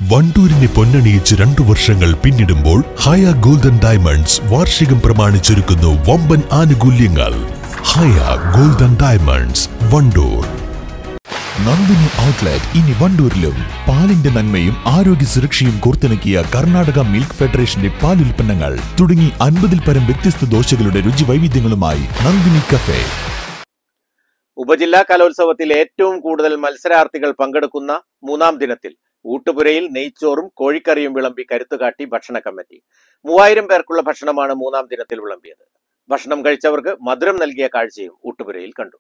വണ്ടൂരിനെ പൊന്നണിയിച്ച് രണ്ടു വർഷങ്ങൾ പിന്നിടുമ്പോൾ ഹയ ഗോൾഡൻ ഡയമണ്ട്സ് വാർഷികം പ്രമാണിച്ചൊരുക്കുന്നു വമ്പൻ ആനുകൂല്യങ്ങൾ ഹയ golden diamonds Wandoor Nandini outlet ഇനി വണ്ടൂരിലും പാലിന്റെ നന്മയും ആരോഗ്യ സുരക്ഷയും കോർത്തിണക്കിയ കർണാടക മിൽക്ക് ഫെഡറേഷന്റെ പാലുൽപ്പന്നങ്ങൾ തുടങ്ങി അൻപതിൽ പരം വ്യത്യസ്ത ദോശകളുടെ രുചി വൈവിധ്യങ്ങളുമായി നന്ദിനി കഫേ ഉപജില്ലാ കലോത്സവത്തിൽ ഏറ്റവും കൂടുതൽ മത്സരാർത്ഥികൾ പങ്കെടുക്കുന്ന മൂന്നാം ദിനത്തിൽ ഊട്ടുപുരയിൽ നെയ്ച്ചോറും കോഴിക്കറിയും വിളമ്പി കരുത്തുകാട്ടി ഭക്ഷണ കമ്മിറ്റി മൂവായിരം പേർക്കുള്ള ഭക്ഷണമാണ് മൂന്നാം ദിനത്തിൽ വിളമ്പിയത് ഭക്ഷണം കഴിച്ചവർക്ക് മധുരം നൽകിയ കാഴ്ചയും ഊട്ടുപുരയിൽ കണ്ടു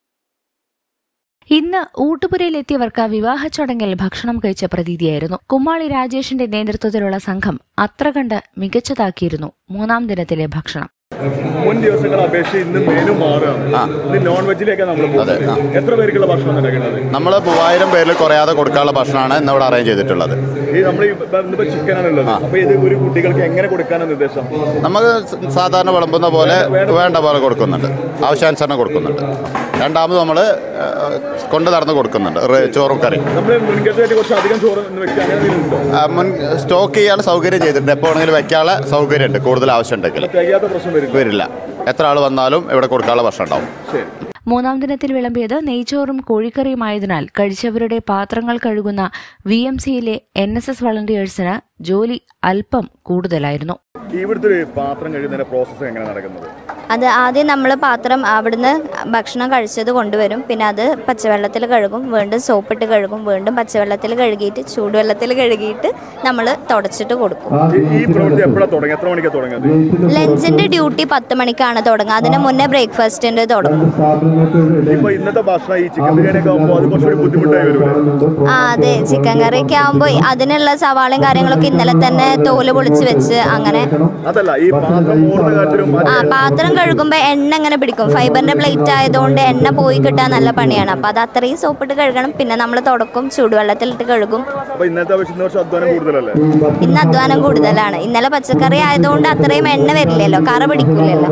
ഇന്ന് ഊട്ടുപുരയിലെത്തിയവർക്ക് വിവാഹ ചടങ്ങിൽ ഭക്ഷണം കഴിച്ച പ്രതീതിയായിരുന്നു കുമ്മാളി രാജേഷിന്റെ നേതൃത്വത്തിലുള്ള സംഘം അത്ര കണ്ട് മികച്ചതാക്കിയിരുന്നു മൂന്നാം ദിനത്തിലെ ഭക്ഷണം മുൻ ദിവസങ്ങളെ അപേക്ഷിച്ച് ഇന്ന് മെനു മാറുകയാണ് ഇന്ന് നോൺ വെജിലേക്കാണ് നമ്മൾ പോകുന്നത് എത്ര പേർക്കുള്ള ഭക്ഷണം നടക്കുന്നത് നമ്മൾ മൂവായിരം പേരിൽ കുറയാതെ കൊടുക്കാനുള്ള ഭക്ഷണമാണ് ഇന്ന് ഇവിടെ അറേഞ്ച് ചെയ്തിട്ടുള്ളത് ഈ നമ്മൾ ഇന്നിപ്പോ ചിക്കനാണ് ഉള്ളത് അപ്പൊ ഇത് ഒരു കുട്ടികൾക്ക് എങ്ങനെ കൊടുക്കാനാണ് നിർദ്ദേശം നമുക്ക് സാധാരണ വിളമ്പുന്ന പോലെ വേണ്ട പോലെ കൊടുക്കുന്നുണ്ട് ആവശ്യാനുസരണം കൊടുക്കുന്നുണ്ട് രണ്ടാമത് നമ്മൾ കൊണ്ട് നടന്ന് കൊടുക്കുന്നുണ്ട് റെ- ചോറും കറിയും നമ്മൾ മുൻകരുതലായിട്ട് കുറച്ച് അധികം ചോറ് ഇന്ന് വെക്കാൻ അങ്ങനെ എന്തെങ്കിലും ഉണ്ടോ ആ, മുൻ സ്റ്റോക്ക് ചെയ്യാനുള്ള സൗകര്യം ചെയ്തിട്ടുണ്ട് എപ്പോൾ വേണമെങ്കിലും വെക്കാനുള്ള സൗകര്യമുണ്ട് കൂടുതൽ ആവശ്യമുണ്ടെങ്കിൽ തികയാത്ത പ്രശ്നം വരില്ല വരില്ല എത്ര ആൾ വന്നാലും ഇവിടെ കൊടുക്കാനുള്ള ഭക്ഷണം ഉണ്ടാവും ശരി മൂന്നാം ദിനത്തിൽ വിളമ്പിയത് നെയ്ച്ചോറും കോഴിക്കറിയുമായതിനാൽ കഴിച്ചവരുടെ പാത്രങ്ങൾ കഴുകുന്ന വി എം സിയിലെ എൻ എസ് എസ് വളണ്ടിയേഴ്സിന് ജോലി അല്പം കൂടുതലായിരുന്നു ഇവിടുത്തെ ഒരു പാത്രം കഴിയുന്നതിന്റെ പ്രോസസ്സ് എങ്ങനെ നടക്കുന്നത് അത് ആദ്യം നമ്മൾ പാത്രം അവിടുന്ന് ഭക്ഷണം കഴിച്ചത് കൊണ്ടുവരും പിന്നെ അത് പച്ചവെള്ളത്തിൽ കഴുകും വീണ്ടും സോപ്പിട്ട് കഴുകും വീണ്ടും പച്ചവെള്ളത്തിൽ കഴുകിയിട്ട് ചൂടുവെള്ളത്തിൽ കഴുകിയിട്ട് നമ്മൾ തുടച്ചിട്ട് കൊടുക്കും ഈ- ഈ പ്രവൃത്തി എപ്പോഴാണ് തുടങ്ങി എത്ര മണിക്കാണ് തുടങ്ങിയത് ലഞ്ചിൻ്റെ ഡ്യൂട്ടി പത്ത് മണിക്കാണ് തുടങ്ങുക അതിന് മുന്നേ ബ്രേക്ക്ഫാസ്റ്റിൻ്റെ തുടങ്ങും ഇപ്പൊ ഇന്നത്തെ ഭക്ഷണം ഈ ചിക്കൻ ബിരിയാണി ഒക്കെ ആകുമ്പോൾ അത് കുറച്ചുകൂടി ബുദ്ധിമുട്ടായി വരും ആ അതെ ചിക്കൻ കറിയൊക്കെ ആകുമ്പോൾ അതിനുള്ള സവാളയും കാര്യങ്ങളൊക്കെ ഇന്നലെ തന്നെ തോല് പൊളിച്ച് വെച്ച് അങ്ങനെ അതല്ല ഈ പാത്രം മൂടുന്ന കാര്യത്തിലും ആ പാത്രം കഴുകുമ്പോൾ എണ്ണ ഇങ്ങനെ പിടിക്കും ഫൈബറിന്റെ പ്ലേറ്റ് ആയതുകൊണ്ട് എണ്ണ പോയി കിട്ടാൻ നല്ല പണിയാണ് അപ്പോൾ അത് അത്രയും സോപ്പിട്ട് കഴുകണം പിന്നെ നമ്മൾ തുടക്കും ചൂടുവെള്ളത്തിലിട്ട് കഴുകും അപ്പൊ ഇന്നത്തെ അപേക്ഷിച്ച് ഇന്ന് കുറച്ച് അധ്വാനം കൂടുതലല്ലേ ഇന്ന് അധ്വാനം കൂടുതലാണ് ഇന്നലെ പച്ചക്കറി ആയതുകൊണ്ട് അത്രയും എണ്ണ വരില്ലല്ലോ കറ പിടിക്കില്ലല്ലോ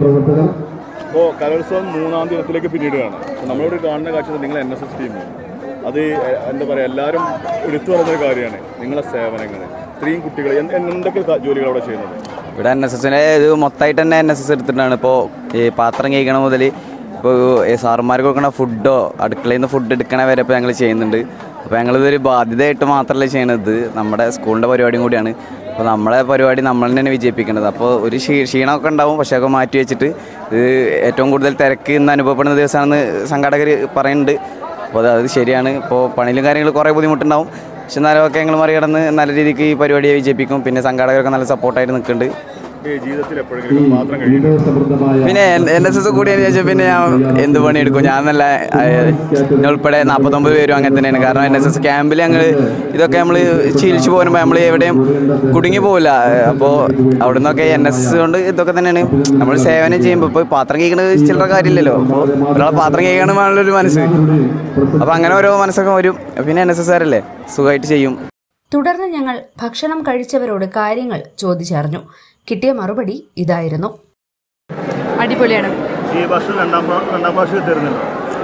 ഇപ്പോ കലോത്സവം മൂന്നാം ദിനത്തിലേക്ക് പിന്നീടുകയാണ് അപ്പൊ നമ്മളിവിടെ കാണുന്ന കാഴ്ച നിങ്ങൾ എൻ എസ് എസ് ടീം അത് എ- എന്താ പറയാ എല്ലാവരും എടുത്തു പറയുന്നൊരു കാര്യമാണ് നിങ്ങളെ സേവനങ്ങൾ ഇത്രയും കുട്ടികൾ എന്ത്- എന്തൊക്കെ ക- ജോലികൾ അവിടെ ചെയ്യുന്നത് ഇവിടെ എൻ എസ് എസിനെ ഇത് മൊത്തമായിട്ട് തന്നെ എൻ എസ് എസ് എടുത്തിട്ടാണ് ഇപ്പോൾ ഈ പാത്രം കഴിക്കണ മുതൽ ഇപ്പോൾ സാറുമാർക്ക് കൊടുക്കണ ഫുഡോ അടുക്കളയിൽ നിന്ന് ഫുഡ് എടുക്കണ വരെ ഇപ്പോൾ ഞങ്ങൾ ചെയ്യുന്നുണ്ട് അപ്പോൾ ഞങ്ങളിതൊരു ബാധ്യതയായിട്ട് മാത്രമല്ല ചെയ്യണത് നമ്മുടെ സ്കൂളിൻ്റെ പരിപാടിയും കൂടിയാണ് അപ്പോൾ നമ്മളെ പരിപാടി നമ്മൾ തന്നെയാണ് വിജയിപ്പിക്കുന്നത് അപ്പോൾ ഒരു ക്ഷീ ക്ഷീണമൊക്കെ ഉണ്ടാവും പക്ഷേ ഒക്കെ മാറ്റി വെച്ചിട്ട് ഇത് ഏറ്റവും കൂടുതൽ തിരക്ക് ഇന്ന് അനുഭവപ്പെടുന്ന ദിവസമാണെന്ന് സംഘാടകർ പറയുന്നുണ്ട് അപ്പോൾ അത് അത് ശരിയാണ് ഇപ്പോൾ പണിയിലും കാര്യങ്ങൾ കുറേ ബുദ്ധിമുട്ടുണ്ടാവും പക്ഷെ എന്നാലും ഒക്കെ ഞങ്ങൾ മറികടന്ന് നല്ല രീതിക്ക് ഈ പരിപാടിയെ വിജയിപ്പിക്കും പിന്നെ സംഘാടകരൊക്കെ നല്ല സപ്പോർട്ടായിട്ട് നിൽക്കുന്നുണ്ട് ഈ ജീവിതത്തിൽ എപ്പോഴെങ്കിലും പാത്രം കഴിയുന്നത് പിന്നെ എൻ എസ് എസ് കൂടി ശേഷം പിന്നെ ഞാൻ എന്ത് പണിയെടുക്കും ഞാൻ നല്ല എന്നെ ഉൾപ്പെടെ നാൽപ്പത്തൊമ്പത് പേരും അങ്ങനെ തന്നെയാണ് കാരണം എൻ എസ് എസ് ക്യാമ്പിൽ ഞങ്ങൾ ഇതൊക്കെ നമ്മൾ ശീലിച്ചു പോകുമ്പോൾ നമ്മൾ എവിടെയും കുടുങ്ങി പോകില്ല അപ്പോൾ അവിടെ നിന്നൊക്കെ എൻ എസ് എസ് കൊണ്ട് ഇതൊക്കെ തന്നെയാണ് നമ്മൾ സേവനം ചെയ്യുമ്പോൾ ഇപ്പോൾ പാത്രം കഴിക്കുന്നത് ചില്ലറ കാര്യമില്ലല്ലോ അപ്പോൾ ഒരാളെ പാത്രം കഴിക്കണമെന്നുള്ളൊരു മനസ്സ് അപ്പോൾ അങ്ങനെ ഓരോ മനസ്സൊക്കെ വരും പിന്നെ എൻ എസ് എസ് കാരല്ലേ സുഖമായിട്ട് ചെയ്യും തുടർന്ന് ഞങ്ങൾ ഭക്ഷണം കഴിച്ചവരോട് കാര്യങ്ങൾ ചോദിച്ചറിഞ്ഞു കിട്ടിയ മറുപടി ഇതായിരുന്നു അടിപൊളിയാണ് ഈ ഭക്ഷണം രണ്ടാം പ്രാ- രണ്ടാം പ്രാവശ്യം തരുന്നുണ്ടോ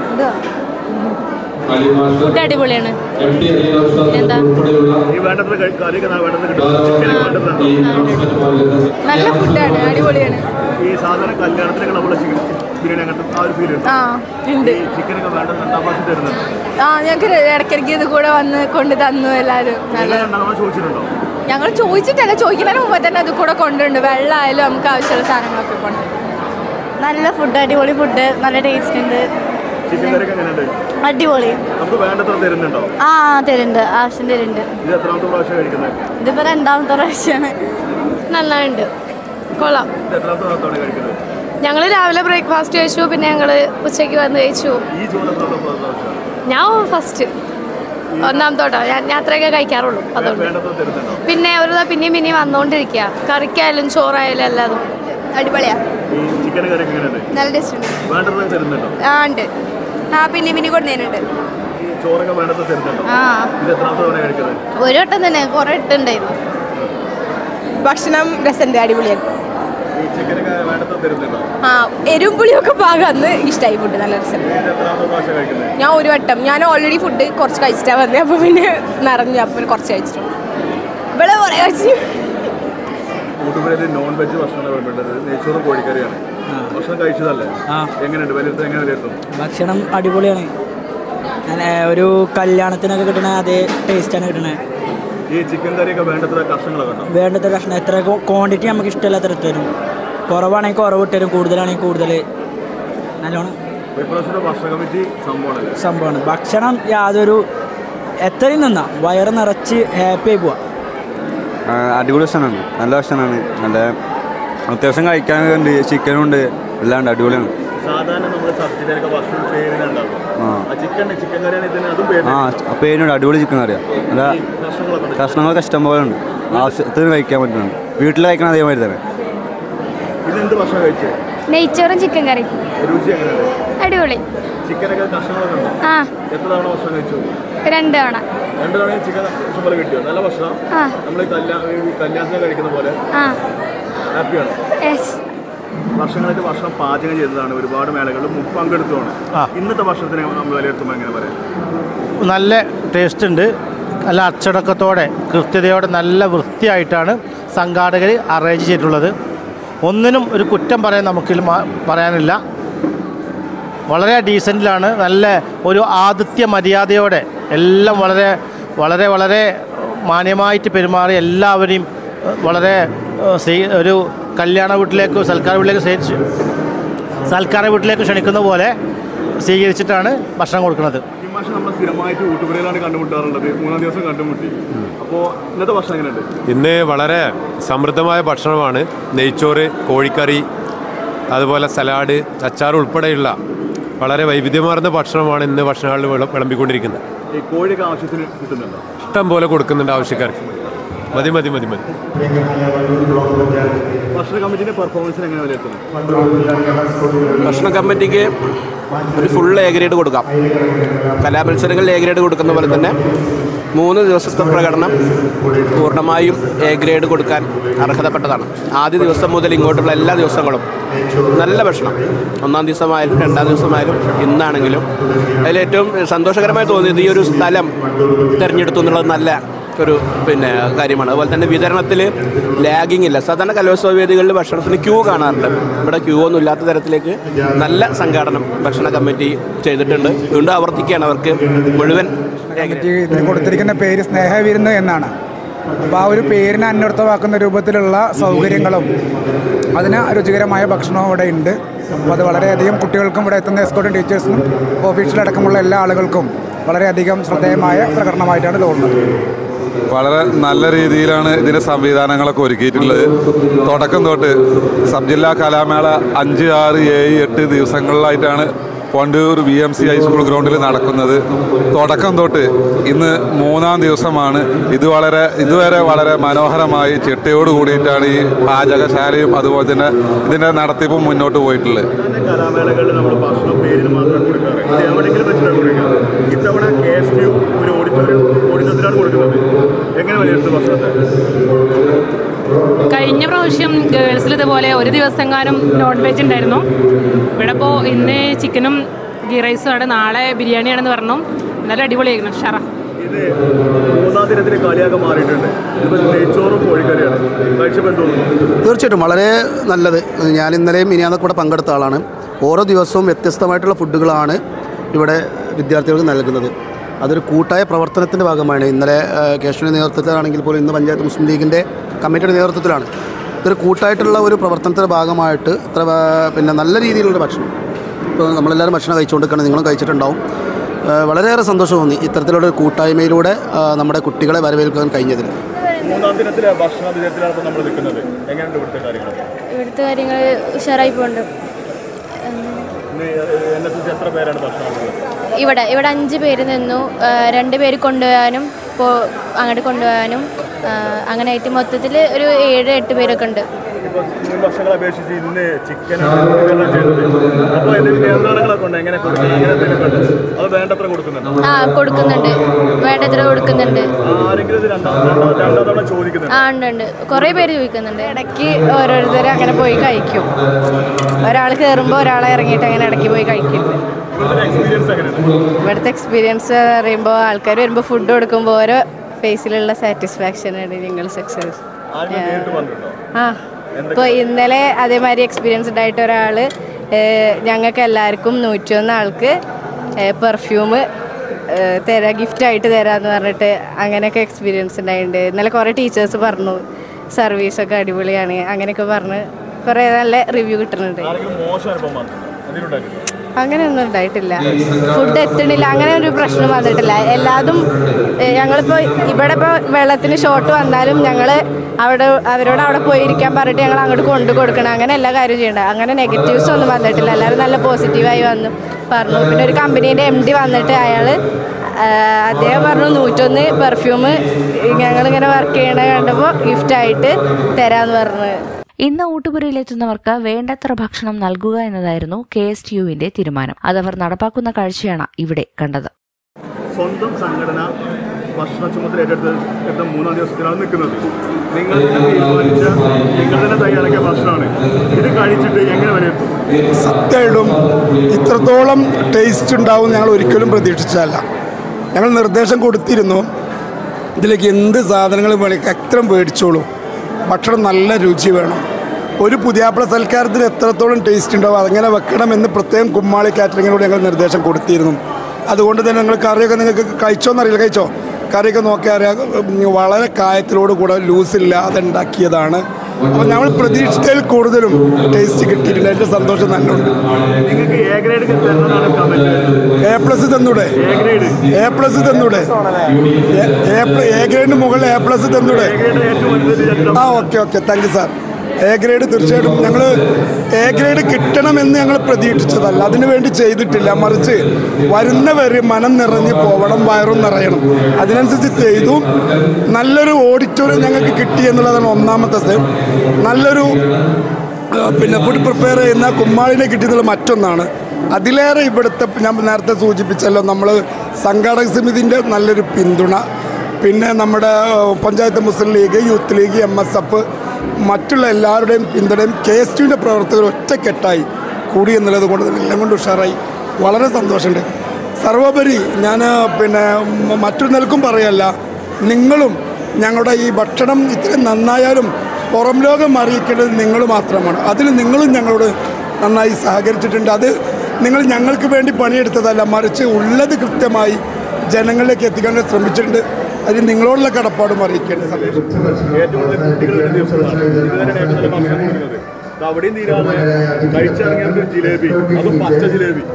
ഫുഡ് അടിപൊളിയാണ് എന്താ ഈ വേണ്ടത്ര കഴി- കറിയൊക്കെ ന- വേണ്ടത്ര കിട്ടും ചിക്കനൊക്കെ വേണ്ടതുണ്ടോ നല്ല ഫുഡാണ് അടിപൊളിയാണ് ഈ സാധാരണ കല്യാണത്തിനൊക്കെ നമ്മൾ ചിക്കൻ ബിരിയാണി അങ്ങനത്തെ ആ ഒരു ഫീൽ ഉണ്ട് ആ ഉണ്ട് ഈ ചിക്കനൊക്കെ വേണ്ടത് രണ്ടാം പ്രാവശ്യം തരുന്നുണ്ടോ ആ ഞങ്ങൾക്ക് ഇടയ്ക്കിടയ്ക്ക് ഇത് കൂടെ വന്ന് കൊണ്ട് തന്നു എല്ലാവരും നിങ്ങൾ രണ്ടാം പ്രാവശ്യം ചോദിച്ചിട്ടുണ്ടോ ഞങ്ങൾ ചോദിച്ചിട്ടല്ല ചോദിക്കുന്നതിന് മുമ്പ് തന്നെ അത് കൂടെ കൊണ്ടുണ്ട് വെള്ളമായാലും നമുക്ക് ആവശ്യമുള്ള സാധനങ്ങളൊക്കെ കൊണ്ട് നല്ല ഫുഡ് അടിപൊളി ഫുഡ് നല്ല ടേസ്റ്റ് ഉണ്ട് ചിക്കൻ കറിയൊക്കെ എങ്ങനെയുണ്ട് അടിപൊളി നമുക്ക് വേണ്ടത്ര തരുന്നുണ്ടോ ആ തരുന്നുണ്ട് ആവശ്യം തരുന്നുണ്ട് ഇത് എത്രാമത്തെ പ്രാവശ്യം കഴിക്കുന്നത് ഇതിപ്പോ രണ്ടാമത്തെ പ്രാവശ്യമാണ് നല്ലുണ്ട് കൊള്ളാം ഇത് എത്രാമത്തെ പ്രാവശ്യമാണ് കഴിക്കുന്നത് ഞങ്ങൾ രാവിലെ ബ്രേക്ക്ഫാസ്റ്റ് കഴിച്ചു പിന്നെ ഞങ്ങൾ ഉച്ചയ്ക്ക് വന്ന് കഴിച്ചു ഈ ചോറ് എത്രാമത്തെ പ്രാവശ്യം ഞാൻ ഫസ്റ്റ് ഒന്നാമത്തോട്ടോ ഞാൻ ഞാൻ അത്രയൊക്കെ കഴിക്കാറുള്ളൂ അതുകൊണ്ട് വേണ്ടത്ര തരുന്നുണ്ടോ പിന്നെ ഒരു ദാ പിന്നെയും പിന്നെയും വന്നുകൊണ്ടിരിക്കുക കറിക്കായാലും ചോറായാലും എല്ലാതും അടിപൊളിയാ ഈ ചിക്കൻ കറിയൊക്കെ എങ്ങനെയുണ്ട് നല്ല ടേസ്റ്റ് ഉണ്ട് വേണ്ടത്ര തരുന്നുണ്ടോ ആ ഉണ്ട് ആ പിന്നെ പിന്നെ കൊടുന്നതിനുണ്ട് ഈ ചോറൊക്കെ വേണ്ടത്ര തരുന്നുണ്ടോ ആ ഇത് എത്രാമത്തെ തവണ കഴിക്കുന്നത് ഒരു വട്ടം തന്നെ കുറേ ഇട്ടുണ്ടായിരുന്നു ഭക്ഷണം രസമുണ്ട് അടിപൊളിയാണ് ഈ ചിക്കനൊക്കെ വേണ്ടത്ര തരുന്നുണ്ടോ ആ എരിവും പുളിയൊക്കെ പാകം അന്ന് ഇഷ്ടമായി ഫുഡ് നല്ല രസം ഇത് എത്രാമത്തെ പ്രാവശ്യം കഴിക്കുന്നത് ഞാൻ ഒരു വട്ടം ഞാൻ ഓൾറെഡി ഫുഡ് കുറച്ച് കഴിച്ചിട്ടാണ് വന്നത് അപ്പോൾ പിന്നെ നിറഞ്ഞു അപ്പോൾ കുറച്ച് കഴിച്ചിട്ടുണ്ട് ഇവിടെ കുറേ കഴിച്ചു ഊട്ടുപുരയിൽ നോൺ വെജ് ഭക്ഷണം വേണ്ടത് നെയ്ച്ചോറും കോഴിക്കറിയാണ് ഭക്ഷണം കഴിച്ചതല്ലേ എങ്ങനെയുണ്ട് വിലയിരുത്തും എങ്ങനെ വിലയിരുത്തും ഭക്ഷണം അടിപൊളിയാണ് അങ്ങനെ ഒരു കല്യാണത്തിനൊക്കെ കിട്ടണ അതേ ടേസ്റ്റാണ് കിട്ടണത് ഈ ചിക്കൻ കറിയൊക്കെ വേണ്ടത്ര കഷ്ണങ്ങളൊക്കെ ഉണ്ടോ വേണ്ടത്ര കഷ്ണം എത്ര ക്വാണ്ടിറ്റി നമുക്ക് ഇഷ്ടമില്ലാത്ത തരും കുറവാണെങ്കിൽ കുറവ് ഇട്ടരും കൂടുതലാണെങ്കിൽ കൂടുതൽ നല്ലോണം ഇപ്രാവശ്യത്തെ ഭക്ഷണ കമ്മിറ്റി സംഭവമാണല്ലേ സംഭവമാണ് ഭക്ഷണം യാതൊരു എത്രയും നിന്നാ വയറ് നിറച്ച് ഹാപ്പി ആയി പോവാ ആ, അടിപൊളി ഭക്ഷണമാണ് നല്ല ഭക്ഷണമാണ് നല്ല അത്യാവശ്യം കഴിക്കാനുണ്ട് ചിക്കനും ഉണ്ട് എല്ലാം ഉണ്ട് അടിപൊളിയാണ് സാധാരണ നമ്മുടെ സബ്സിഡിയൊക്കെ ഭക്ഷണം പേരിനുണ്ടാവും ആ ആ ചിക്കൻ ചിക്കൻ കറിയാണ് ഇതിന് അതും പേര് ആ പേരിനുണ്ട് അടിപൊളി ചിക്കൻ കറിയാണ് നല്ല കഷ്ണങ്ങളൊക്കെ ഉണ്ട്. കഷ്ണങ്ങളൊക്കെ ഇഷ്ടം പോലെ ഉണ്ട് ആവശ്യത്തിന് കഴിക്കാൻ പറ്റുന്നുണ്ട് വീട്ടിൽ കഴിക്കണം അതേമാതിരി തന്നെ ഇതെന്ത് ഭക്ഷണം കഴിച്ചേ നെയ്ച്ചോറും ചിക്കൻ കറി രുചി എങ്ങനെയുണ്ട് അടിപൊളി ചിക്കനൊക്കെ കഷ്ണങ്ങളൊക്കെ ഉണ്ടോ ആ എത്ര തവണ ഭക്ഷണം കഴിച്ചു രണ്ട് തവണ രണ്ടു തവണ ചിക്കൻ ഇഷ്ടം പോലെ കിട്ടിയോ നല്ല ഭക്ഷണം ആ നമ്മൾ കല്യാണത്തിന് കഴിക്കുന്ന പോലെ ആ ഹാപ്പിയാണ് യെസ് വർഷങ്ങളായിട്ട് ഭക്ഷണം പാചകം ചെയ്തതാണ് ഒരുപാട് മേളകളിൽ മുമ്പ് പങ്കെടുത്തതാണ് ആ. ഇന്നത്തെ ഭക്ഷണത്തിനെ നമ്മൾ വിലയിരുത്തുമ്പോൾ എങ്ങനെ പറയാം നല്ല ടേസ്റ്റ് ഉണ്ട് നല്ല അച്ചടക്കത്തോടെ കൃത്യതയോടെ നല്ല വൃത്തിയായിട്ടാണ് സംഘാടകർ അറേഞ്ച് ചെയ്തിട്ടുള്ളത് ഒന്നിനും ഒരു കുറ്റം പറയാൻ നമുക്ക് പറയാനില്ല വളരെ ഡീസൻറ്റിലാണ് നല്ല ഒരു ആതിഥ്യ മര്യാദയോടെ എല്ലാം വളരെ വളരെ വളരെ മാന്യമായിട്ട് പെരുമാറി എല്ലാവരെയും ഏഹ്, വളരെ ഏഹ്, സ്വീ- ഒരു കല്യാണ വീട്ടിലേക്ക് സൽക്കാര വീട്ടിലേക്ക് സ്വീകരിച്ച് സൽക്കാര വീട്ടിലേക്ക് ക്ഷണിക്കുന്ന പോലെ സ്വീകരിച്ചിട്ടാണ് ഭക്ഷണം കൊടുക്കുന്നത് ഈ മാസം നമ്മൾ സ്ഥിരമായിട്ട് ഊട്ടുപുരയിലാണ് കണ്ടുമുട്ടാറുള്ളത് മൂന്നാം ദിവസം കണ്ടുമുട്ടി അപ്പോൾ ഇന്നത്തെ ഭക്ഷണം എങ്ങനെയുണ്ട് ഇന്ന് വളരെ സമൃദ്ധമായ ഭക്ഷണമാണ് നെയ്ച്ചോറ് കോഴിക്കറി അതുപോലെ സലാഡ് അച്ചാർ ഉൾപ്പെടെയുള്ള വളരെ വൈവിധ്യമാർന്ന ഭക്ഷണമാണ് ഇന്ന് ഭക്ഷണങ്ങളിൽ വിള- വിളമ്പിക്കൊണ്ടിരിക്കുന്നത് ഈ കോഴിയൊക്കെ ആവശ്യത്തിന് കിട്ടുന്നുണ്ടോ ഇഷ്ടം പോലെ കൊടുക്കുന്നുണ്ട് ആവശ്യക്കാർക്ക് മതി മതി മതി മതി ഭക്ഷണ കമ്മിറ്റിന്റെ പെർഫോമൻസിന് എങ്ങനെ വിലയിരുത്തുന്നത് ഭക്ഷണ കമ്മിറ്റിക്ക് ഒരു ഫുൾ എ ഗ്രേഡ് കൊടുക്കാം കലാമത്സരങ്ങളിൽ എ ഗ്രേഡ് കൊടുക്കുന്ന പോലെ തന്നെ മൂന്ന് ദിവസത്തെ പ്രകടനം പൂർണ്ണമായും എ ഗ്രേഡ് കൊടുക്കാൻ അർഹതപ്പെട്ടതാണ് ആദ്യ ദിവസം മുതൽ ഇങ്ങോട്ടുള്ള എല്ലാ ദിവസങ്ങളും നല്ല ഭക്ഷണം ഒന്നാം ദിവസമായാലും രണ്ടാം ദിവസമായാലും ഇന്നാണെങ്കിലും അതിലേറ്റവും സന്തോഷകരമായി തോന്നിയത് ഈ ഒരു സ്ഥലം തിരഞ്ഞെടുത്തു എന്നുള്ളത് നല്ല ഒരു പിന്നെ കാര്യമാണ് അതുപോലെ തന്നെ വിതരണത്തിൽ ലാഗിങ് ഇല്ല സാധാരണ കലോത്സവ വേദികളിൽ ഭക്ഷണത്തിന് ക്യൂ കാണാറുണ്ട് ഇവിടെ ക്യൂ ഒന്നും ഇല്ലാത്ത തരത്തിലേക്ക് നല്ല സംഘാടനം ഭക്ഷണ കമ്മിറ്റി ചെയ്തിട്ടുണ്ട് വീണ്ടും ആവർത്തിക്കുകയാണ് അവർക്ക് മുഴുവൻ കമ്മിറ്റി ഇതിന് കൊടുത്തിരിക്കുന്ന പേര് സ്നേഹവിരുന്ന് എന്നാണ് അപ്പോൾ ആ ഒരു പേരിനെ അന്വർത്ഥമാക്കുന്ന രൂപത്തിലുള്ള സൗകര്യങ്ങളും അതിന് രുചികരമായ ഭക്ഷണവും ഇവിടെ ഉണ്ട് അപ്പോൾ അത് വളരെയധികം കുട്ടികൾക്കും ഇവിടെ എത്തുന്ന എസ്കോട്ടും ടീച്ചേഴ്സിനും ഓഫീസിലടക്കമുള്ള എല്ലാ ആളുകൾക്കും വളരെയധികം ശ്രദ്ധേയമായ പ്രകടനമായിട്ടാണ് തോന്നുന്നത് വളരെ നല്ല രീതിയിലാണ് ഇതിൻ്റെ സംവിധാനങ്ങളൊക്കെ ഒരുക്കിയിട്ടുള്ളത് തുടക്കം തൊട്ട് സബ് ജില്ലാ കലാമേള അഞ്ച് ആറ് ഏഴ് എട്ട് ദിവസങ്ങളിലായിട്ടാണ് Wandoor V M C high school ഗ്രൗണ്ടിൽ നടക്കുന്നത് തുടക്കം തൊട്ട് ഇന്ന് മൂന്നാം ദിവസമാണ് ഇത് വളരെ ഇതുവരെ വളരെ മനോഹരമായി ചിട്ടയോട് കൂടിയിട്ടാണ് ഈ പാചകശാലയും അതുപോലെ തന്നെ ഇതിൻ്റെ നടത്തിപ്പും മുന്നോട്ട് പോയിട്ടുള്ളത് കലാമേളകളിൽ നമ്മൾ ഭക്ഷണം പേരിന് മാത്രം കൊടുക്കാറ് ഇത് എവിടെയെങ്കിലും വെച്ചിട്ടാണ് കൊടുക്കുന്നത് ഇത്തവണ കെ എസ് യു ഒരു ഓഡിറ്റോറിയം ഓഡിറ്റോറിയത്തിലാണ് കൊടുക്കുന്നത് എങ്ങനെ വിലയിരുത്തും ഭക്ഷണത്തെ കഴിഞ്ഞ പ്രാവശ്യം ഗേൾസിൽ ഇതുപോലെ ഒരു ദിവസമെങ്ങാനും നോൺ വെജ് ഉണ്ടായിരുന്നു ഇവിടെ ഇപ്പോൾ ഇന്ന് ചിക്കനും ഗീ റൈസും ആണ് നാളെ ബിരിയാണിയാണെന്ന് പറഞ്ഞു നല്ല അടിപൊളിയായിരുന്നു ഷറ ഇത് മൂന്നാം ദിനത്തിന് കളിയാക്കാൻ മാറിയിട്ടുണ്ട് ഇതിപ്പോൾ നെയ്ച്ചോറും കോഴിക്കറിയാണ് കഴിച്ചപ്പോൾ എന്ത് തോന്നുന്നു തീർച്ചയായിട്ടും വളരെ നല്ലത് ഞാൻ ഇന്നലെയും ഇനിയാന്നൊക്കെ കൂടെ പങ്കെടുത്ത ആളാണ് ഓരോ ദിവസവും വ്യത്യസ്തമായിട്ടുള്ള ഫുഡുകളാണ് ഇവിടെ വിദ്യാർത്ഥികൾക്ക് നൽകുന്നത് അതൊരു കൂട്ടായ പ്രവർത്തനത്തിൻ്റെ ഭാഗമാണ് ഇന്നലെ കേശവൻ്റെ നേതൃത്വത്തിലാണെങ്കിൽ പോലും ഇന്ന് പഞ്ചായത്ത് മുസ്ലിം ലീഗിൻ്റെ കമ്മിറ്റിയുടെ നേതൃത്വത്തിലാണ് ഇതൊരു കൂട്ടായിട്ടുള്ള ഒരു പ്രവർത്തനത്തിൻ്റെ ഭാഗമായിട്ട് ഇത്ര ആ, പിന്നെ നല്ല രീതിയിലുള്ള ഭക്ഷണം ഇപ്പോൾ നമ്മളെല്ലാവരും ഭക്ഷണം കഴിച്ചുകൊണ്ടിരിക്കുകയാണ് നിങ്ങളും കഴിച്ചിട്ടുണ്ടാവും ആ, വളരെയേറെ സന്തോഷം തോന്നി ഇത്തരത്തിലുള്ള ഒരു കൂട്ടായ്മയിലൂടെ ആ, നമ്മുടെ കുട്ടികളെ വരവേൽക്കാൻ കഴിഞ്ഞതിൽ മൂന്നാം ദിനത്തിലെ ഭക്ഷണ ദിനത്തിലാണ് ഇപ്പോൾ നമ്മൾ നിൽക്കുന്നത് എങ്ങനെയുണ്ട് ഇവിടുത്തെ കാര്യങ്ങൾ ഇവിടുത്തെ കാര്യങ്ങൾ ഉഷാറായി പോകുന്നുണ്ട് ഇന്ന് എൻ എസ് എസ് എത്ര പേരാണ് ഭക്ഷണം കൊടുക്കുന്നത് ഇവിടെ ഇവിടെ അഞ്ച് പേര് നിന്നു ആ, രണ്ട് പേര് കൊണ്ടുപോകാനും ഇപ്പോൾ അങ്ങോട്ട് കൊണ്ടുപോകാനും ആ, അങ്ങനെ ആയിട്ട് മൊത്തത്തിൽ ഒരു ഏഴ് എട്ട് പേരൊക്കെ ഉണ്ട് ഇപ്പോൾ മുൻ വർഷങ്ങളെ അപേക്ഷിച്ച് ഇന്ന് ചിക്കനാണ് വിതരണം ചെയ്തത് അപ്പോൾ ഇതിന് നിയന്ത്രണങ്ങളൊക്കെ ഉണ്ട് എങ്ങനെ കൊടുക്കുന്നത് അങ്ങനെ എന്തെങ്കിലുമൊക്കെ ഉണ്ട് അത് വേണ്ടത്ര കൊടുക്കുന്നുണ്ട് ആ കൊടുക്കുന്നുണ്ട് വേണ്ടത്ര കൊടുക്കുന്നുണ്ട് ആരെങ്കിലും ഇത് രണ്ടാം രണ്ടാം രണ്ടാം തവണ ചോദിക്കുന്നുണ്ട് ആ ഉണ്ട് ഉണ്ട് കുറേ പേര് ചോദിക്കുന്നുണ്ട് ഇടയ്ക്ക് ഓരോരുത്തർ അങ്ങനെ പോയി കഴിക്കും ഒരാൾ കയറുമ്പോൾ ഒരാളെ ഇറങ്ങിയിട്ട് അങ്ങനെ ഇടയ്ക്ക് പോയി കഴിക്കും ഇവിടുത്തെ എക്സ്പീരിയൻസ് എങ്ങനെയാണ് ഇവിടുത്തെ എക്സ്പീരിയൻസ് പറയുമ്പോൾ ആൾക്കാർ വരുമ്പോൾ ഫുഡ് കൊടുക്കുമ്പോൾ ഓരോ ഫേസിലുള്ള സാറ്റിസ്ഫാക്ഷനാണ് ഞങ്ങൾ സക്സസ് ആരെങ്കിലും നേരിട്ട് വന്നിട്ടുണ്ടോ ആ ഇപ്പോൾ ഇന്നലെ അതേമാതിരി എക്സ്പീരിയൻസ് ഉണ്ടായിട്ട് ഒരാൾ ഞങ്ങൾക്ക് എല്ലാവർക്കും നൂറ്റിയൊന്ന് ആൾക്ക് പെർഫ്യൂം തരാ ഗിഫ്റ്റായിട്ട് തരാമെന്ന് പറഞ്ഞിട്ട് അങ്ങനെയൊക്കെ എക്സ്പീരിയൻസ് ഉണ്ടായിട്ടുണ്ട് ഇന്നലെ കുറേ ടീച്ചേഴ്സ് പറഞ്ഞു സർവീസൊക്കെ അടിപൊളിയാണ് അങ്ങനെയൊക്കെ പറഞ്ഞ് കുറേ നല്ല റിവ്യൂ കിട്ടുന്നുണ്ട് ആരെങ്കിലും മോശം അനുഭവം വന്നിട്ടുണ്ടോ എന്തെങ്കിലും ഉണ്ടായിട്ടുണ്ടോ അങ്ങനെയൊന്നും ഉണ്ടായിട്ടില്ല ഫുഡ് എത്തണില്ല അങ്ങനെ ഒരു പ്രശ്നം വന്നിട്ടില്ല എല്ലാതും ഏഹ്, ഞങ്ങളിപ്പോൾ ഇവിടെ ഇപ്പോൾ വെള്ളത്തിന് ഷോർട്ട് വന്നാലും ഞങ്ങൾ അവിടെ അവരോട് അവിടെ പോയി ഇരിക്കാൻ പറഞ്ഞിട്ട് ഞങ്ങൾ അങ്ങോട്ട് കൊണ്ടു കൊടുക്കണം അങ്ങനെ എല്ലാ കാര്യവും ചെയ്യണ്ട അങ്ങനെ നെഗറ്റീവ്സ് ഒന്നും വന്നിട്ടില്ല എല്ലാവരും നല്ല പോസിറ്റീവായി വന്നു പറഞ്ഞു പിന്നെ ഒരു കമ്പനീൻ്റെ എം ഡി വന്നിട്ട് അയാൾ അദ്ദേഹം പറഞ്ഞു നൂറ്റൊന്ന് പെർഫ്യൂം ഞങ്ങളിങ്ങനെ വർക്ക് ചെയ്യണ കണ്ടപ്പോൾ ഗിഫ്റ്റായിട്ട് തരാമെന്ന് പറഞ്ഞു ഇന്ന് ഊട്ടുപുരയിലെത്തുന്നവർക്ക് വേണ്ടത്ര ഭക്ഷണം നൽകുക എന്നതായിരുന്നു കെ എസ് ടി യുവിന്റെ തീരുമാനം അതവർ നടപ്പാക്കുന്ന കാഴ്ചയാണ് ഇവിടെ കണ്ടത് സ്വന്തം സംഘടന ഭക്ഷണ ചുമതല ഏറ്റെടുത്ത് എത്തുന്ന മൂന്നാം ദിവസത്തിലാണ് നിൽക്കുന്നത് നിങ്ങൾ തന്നെ തീരുമാനിച്ച നിങ്ങൾ തന്നെ തയ്യാറാക്കിയ ഭക്ഷണമാണ് ഇത് കഴിച്ചിട്ട് എങ്ങനെ വിലയിരുത്തും സത്യമായിട്ടും ഇത്രത്തോളം ടേസ്റ്റ് ഉണ്ടാവും ഞങ്ങൾ ഒരിക്കലും പ്രതീക്ഷിച്ചതല്ല ഞങ്ങൾ നിർദ്ദേശം കൊടുത്തിരുന്നു ഇതിലേക്ക് എന്ത് സാധനങ്ങൾ വേണമെങ്കിൽ എത്ര മേടിച്ചോളൂ ഭക്ഷണം നല്ല രുചി വേണം ഒരു പുതിയാപ്പിള സൽക്കാരത്തിന് എത്രത്തോളം ടേസ്റ്റ് ഉണ്ടാവും അങ്ങനെ വെക്കണമെന്ന് പ്രത്യേകം കുമ്മാളി കാറ്ററിങ്ങിനോട് ഞങ്ങൾ നിർദ്ദേശം കൊടുത്തിരുന്നു അതുകൊണ്ട് തന്നെ നിങ്ങൾ കറിയൊക്കെ നിങ്ങൾക്ക് കഴിച്ചോന്നറിയില്ല കഴിച്ചോ കറിയൊക്കെ നോക്കിയാൽ അറിയാം ഉം, വളരെ കായത്തിലോട് കൂടെ ലൂസില്ലാതെ ഉണ്ടാക്കിയതാണ് അപ്പോൾ ഞങ്ങൾ പ്രതീക്ഷിച്ചതിൽ കൂടുതലും ടേസ്റ്റ് കിട്ടിയിട്ടുണ്ട് എൻ്റെ സന്തോഷം തന്നെ ഉണ്ട് നിങ്ങൾക്ക് എ ഗ്രേഡ് തരുന്നതാണ് കമന്റ് എ പ്ലസ് തന്നൂടെ എ ഗ്രേഡ് എ പ്ലസ് തന്നൂടെ എ- എ പ്ല- എ ഗ്രേഡിന് മുകളിൽ എ പ്ലസ് തന്നൂടെ ആ okay okay thank you sir A grade തീർച്ചയായിട്ടും ഞങ്ങൾ എ ഗ്രേഡ് കിട്ടണമെന്ന് ഞങ്ങൾ പ്രതീക്ഷിച്ചതല്ല അതിനു വേണ്ടി ചെയ്തിട്ടില്ല മറിച്ച് വരുന്നവരെ മനം നിറഞ്ഞ് പോവണം വയറും നിറയണം അതിനനുസരിച്ച് ചെയ്തു നല്ലൊരു ഓഡിറ്റോറിയം ഞങ്ങൾക്ക് കിട്ടി എന്നുള്ളതാണ് ഒന്നാമത്തെ സ്റ്റെപ്പ് നല്ലൊരു ആ, പിന്നെ ഫുഡ് പ്രിപ്പയർ ചെയ്യുന്ന കുമ്മാളിനെ കിട്ടിയെന്നുള്ള മറ്റൊന്നാണ് അതിലേറെ ഇവിടുത്തെ ഞാൻ നേരത്തെ സൂചിപ്പിച്ചല്ലോ നമ്മൾ സംഘാടക സമിതിൻ്റെ നല്ലൊരു പിന്തുണ പിന്നെ നമ്മുടെ ആ, panchayat Muslim League Youth League M S F മറ്റുള്ള എല്ലാവരുടെയും പിന്തുണയും കെ എസ് ടുവിൻ്റെ പ്രവർത്തകർ ഒറ്റക്കെട്ടായി കൂടി എന്നുള്ളത് കൊണ്ട് തന്നെ എല്ലാം കൊണ്ട് ഉഷാറായി വളരെ സന്തോഷമുണ്ട് സർവോപരി ഞാൻ പിന്നെ മ- മറ്റൊരു നിലക്കും പറയല്ല നിങ്ങളും ഞങ്ങളുടെ ഈ ഭക്ഷണം ഇത്രയും നന്നായാലും പുറം ലോകം അറിയിക്കേണ്ടത് നിങ്ങൾ മാത്രമാണ് അതിൽ നിങ്ങളും ഞങ്ങളോട് നന്നായി സഹകരിച്ചിട്ടുണ്ട് അത് നിങ്ങൾ ഞങ്ങൾക്ക് വേണ്ടി പണിയെടുത്തതല്ല മറിച്ച് ഉള്ളത് കൃത്യമായി ജനങ്ങളിലേക്ക് എത്തിക്കാൻ ശ്രമിച്ചിട്ടുണ്ട് അതിന് നിങ്ങളോടുള്ള കടപ്പാടും അറിയിക്കേണ്ടത് ഏറ്റവും കൂടുതൽ കുട്ടികളുടെ ദിവസങ്ങളാണ് ഇതുവരെ ഏറ്റവും നല്ല ഭക്ഷണം കൊടുക്കുന്നത് ഇത് അവിടെയും തീരാതെ കഴിച്ചിറങ്ങിയ ജിലേബി അതും പച്ച ജിലേബി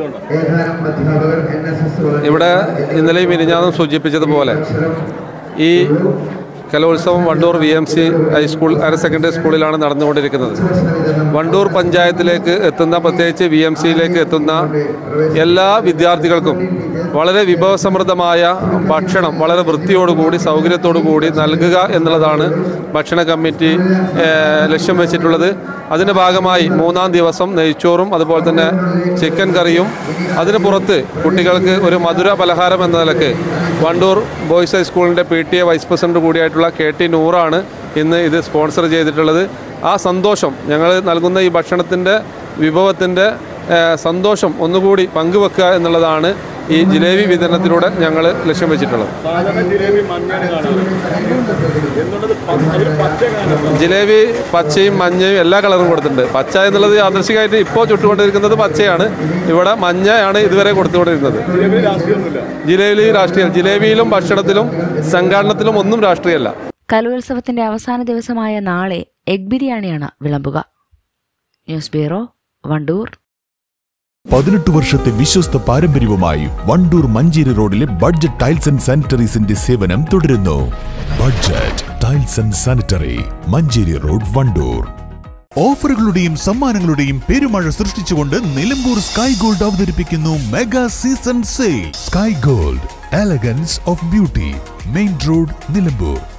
എന്തുകൊണ്ടാണ് ഇവിടെ ഇന്നലെയും മിനിഞ്ഞാന്നും സൂചിപ്പിച്ചതുപോലെ ഈ കലോത്സവം Wandoor V M C high school higher secondary സ്കൂളിലാണ് നടന്നുകൊണ്ടിരിക്കുന്നത് വണ്ടൂർ പഞ്ചായത്തിലേക്ക് എത്തുന്ന പ്രത്യേകിച്ച് വി എം സിയിലേക്ക് എത്തുന്ന എല്ലാ വിദ്യാർത്ഥികൾക്കും വളരെ വിഭവസമൃദ്ധമായ ഭക്ഷണം വളരെ വൃത്തിയോടുകൂടി സൗകര്യത്തോടുകൂടി നൽകുക എന്നുള്ളതാണ് ഭക്ഷണ കമ്മിറ്റി ഏഹ്, ലക്ഷ്യം വെച്ചിട്ടുള്ളത് അതിൻ്റെ ഭാഗമായി മൂന്നാം ദിവസം നെയ്ച്ചോറും അതുപോലെ തന്നെ ചിക്കൻ കറിയും അതിന് പുറത്ത് കുട്ടികൾക്ക് ഒരു മധുര പലഹാരം എന്ന നിലക്ക് വണ്ടൂർ ബോയ്സ് ഹൈസ്കൂളിൻ്റെ P T A vice president കൂടിയായിട്ടുള്ള കെ ടി നൂറാണ് ഇന്ന് ഇത് സ്പോൺസർ ചെയ്തിട്ടുള്ളത് ആ സന്തോഷം ഞങ്ങൾ നൽകുന്ന ഈ ഭക്ഷണത്തിൻ്റെ വിഭവത്തിൻ്റെ ഏഹ്, സന്തോഷം ഒന്നുകൂടി പങ്കുവെക്കുക എന്നുള്ളതാണ് ഈ ജിലേബി വിതരണത്തിലൂടെ ഞങ്ങൾ ലക്ഷ്യം വെച്ചിട്ടുള്ളത് സാധാരണ ജിലേബി മഞ്ഞാണ് കാണാറ് എന്നുള്ളത് പ- അതിൽ പച്ച കാണുന്നത് ജിലേബി പച്ചയും മഞ്ഞയും എല്ലാ കളറും കൊടുത്തിട്ടുണ്ട് പച്ച എന്നുള്ളത് യാദൃശികമായിട്ട് ഇപ്പോൾ ചുട്ടുകൊണ്ടിരിക്കുന്നത് പച്ചയാണ് ഇവിടെ മഞ്ഞയാണ് ഇതുവരെ കൊടുത്തുകൊണ്ടിരുന്നത് ജിലേബി രാഷ്ട്രീയമൊന്നുമില്ല ജിലേബി രാഷ്ട്രീയം ജിലേബിയിലും ഭക്ഷണത്തിലും സംഘാടനത്തിലും ഒന്നും രാഷ്ട്രീയമല്ല കലോത്സവത്തിന്റെ അവസാന ദിവസമായ നാളെ എഗ് ബിരിയാണിയാണ് വിളമ്പുക ന്യൂസ് ബ്യൂറോ വണ്ടൂർ പതിനെട്ട് വർഷത്തെ വിശ്വസ്ത പാരമ്പര്യവുമായി വണ്ടൂർ മഞ്ചേരി റോഡിലെ ബഡ്ജറ്റ് ടൈൽസ് ആൻഡ് സാനിറ്ററീസിന്റെ സേവനം തുടരുന്നു budget tiles and sanitary Manjeri road Wandoor ഓഫറുകളുടെയും സമ്മാനങ്ങളുടെയും പെരുമഴ സൃഷ്ടിച്ചുകൊണ്ട് നിലമ്പൂർ സ്കൈ ഗോൾഡ് അവതരിപ്പിക്കുന്നു mega season sale sky gold elegance of beauty main road Nilambur